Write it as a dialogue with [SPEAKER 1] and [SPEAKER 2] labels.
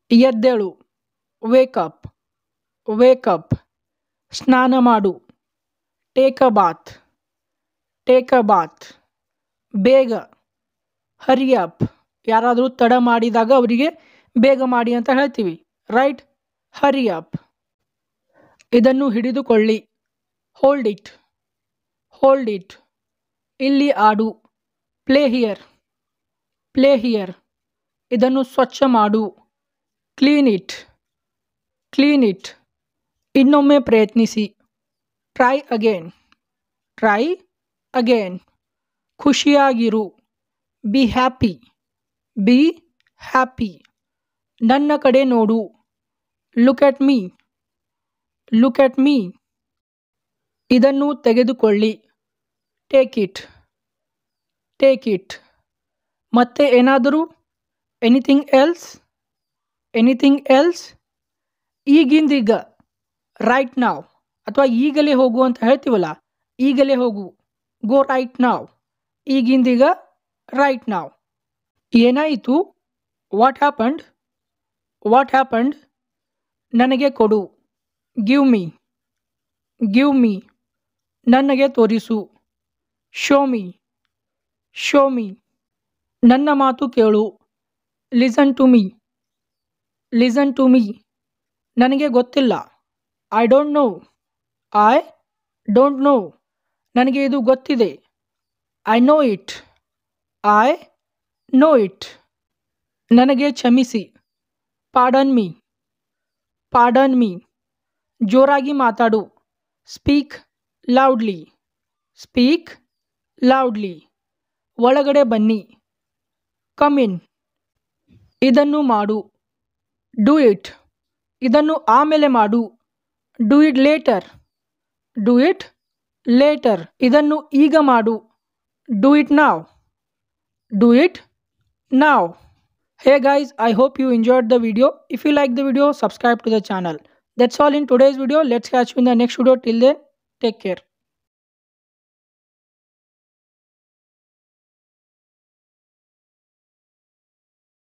[SPEAKER 1] ಎದ್ದೇಳು wake up wake up ಸ್ನಾನ ಮಾಡು take a bath take a bath ಬೇಗ ಹರಿ ಅಪ್ ಯಾರಾದರೂ ತಡ ಮಾಡಿದಾಗ ಅವರಿಗೆ ಬೇಗ ಮಾಡಿ ಅಂತ ಹೇಳ್ತೀವಿ ರೈಟ್ ಹರಿ ಅಪ್ ಇದನ್ನು ಹಿಡಿದುಕೊಳ್ಳಿ ಹೋಲ್ಡ್ ಇಟ್ ಹೋಲ್ಡ್ ಇಟ್ ಇಲ್ಲಿ ಆಡು ಪ್ಲೇ ಹಿಯರ್ ಪ್ಲೇ ಹಿಯರ್ ಇದನ್ನು ಸ್ವಚ್ಛ ಮಾಡು ಕ್ಲೀನ್ ಇಟ್ ಕ್ಲೀನ್ ಇಟ್ ಇನ್ನೊಮ್ಮೆ ಪ್ರಯತ್ನಿಸಿ ಟ್ರೈ ಅಗೇನ್ ಟ್ರೈ ಅಗೇನ್ ಖುಷಿಯಾಗಿರು ಬಿ ಹ್ಯಾಪಿ ಬಿ ಹ್ಯಾಪಿ ನನ್ನ ಕಡೆ ನೋಡು look at me look at me ಇದನ್ನು ತೆಗೆದುಕೊಳ್ಳಿ ಟೇಕ್ ಇಟ್ ಟೇಕ್ ಇಟ್ ಮತ್ತೆ ಏನಾದರೂ ಎನಿಥಿಂಗ್ ಎಲ್ಸ್ ಎನಿಥಿಂಗ್ ಎಲ್ಸ್ ಈಗಿಂದೀಗ ರೈಟ್ ನಾವ್ ಅಥವಾ ಈಗಲೇ ಹೋಗು ಅಂತ ಹೇಳ್ತೀವಲ್ಲ ಈಗಲೇ ಹೋಗು ಗೋ ರೈಟ್ ನಾವ್ ಈಗಿಂದೀಗ ರೈಟ್ ನಾವ್ ಏನಾಯಿತು ವಾಟ್ ಹ್ಯಾಪಂಡ್ ವಾಟ್ ಹ್ಯಾಪಂಡ್ ನನಗೆ ಕೊಡು ಗಿವ್ ಮೀ ಗಿವ್ ಮೀ ನನಗೆ ತೋರಿಸು ಶೋ ಮೀ ಶೋ ಮೀ ನನ್ನ ಮಾತು ಕೇಳು listen to me listen to me ನನಗೆ ಗೊತ್ತಿಲ್ಲ I don't know I don't know ನನಗೆ ಇದು ಗೊತ್ತಿದೆ I know it I know it ನನಗೆ ಕ್ಷಮಿಸಿ ಪಾಡನ್ ಮೀ ಪಾಡನ್ ಮೀ ಜೋರಾಗಿ ಮಾತಾಡು ಸ್ಪೀಕ್ ಲೌಡ್ಲಿ ಸ್ಪೀಕ್ ಲೌಡ್ಲಿ ಒಳಗಡೆ ಬನ್ನಿ ಕಮ್ ಇನ್ ಇದನ್ನು ಮಾಡು ಡೂ ಇಟ್ ಇದನ್ನು ಆಮೇಲೆ ಮಾಡು do it later do it later ಇದನ್ನು ಈಗ ಮಾಡು do it now do it now Hey guys, I hope you enjoyed the video. If you like the video, subscribe to the channel. That's all in today's video. Let's catch you in the next video. Till then, take care.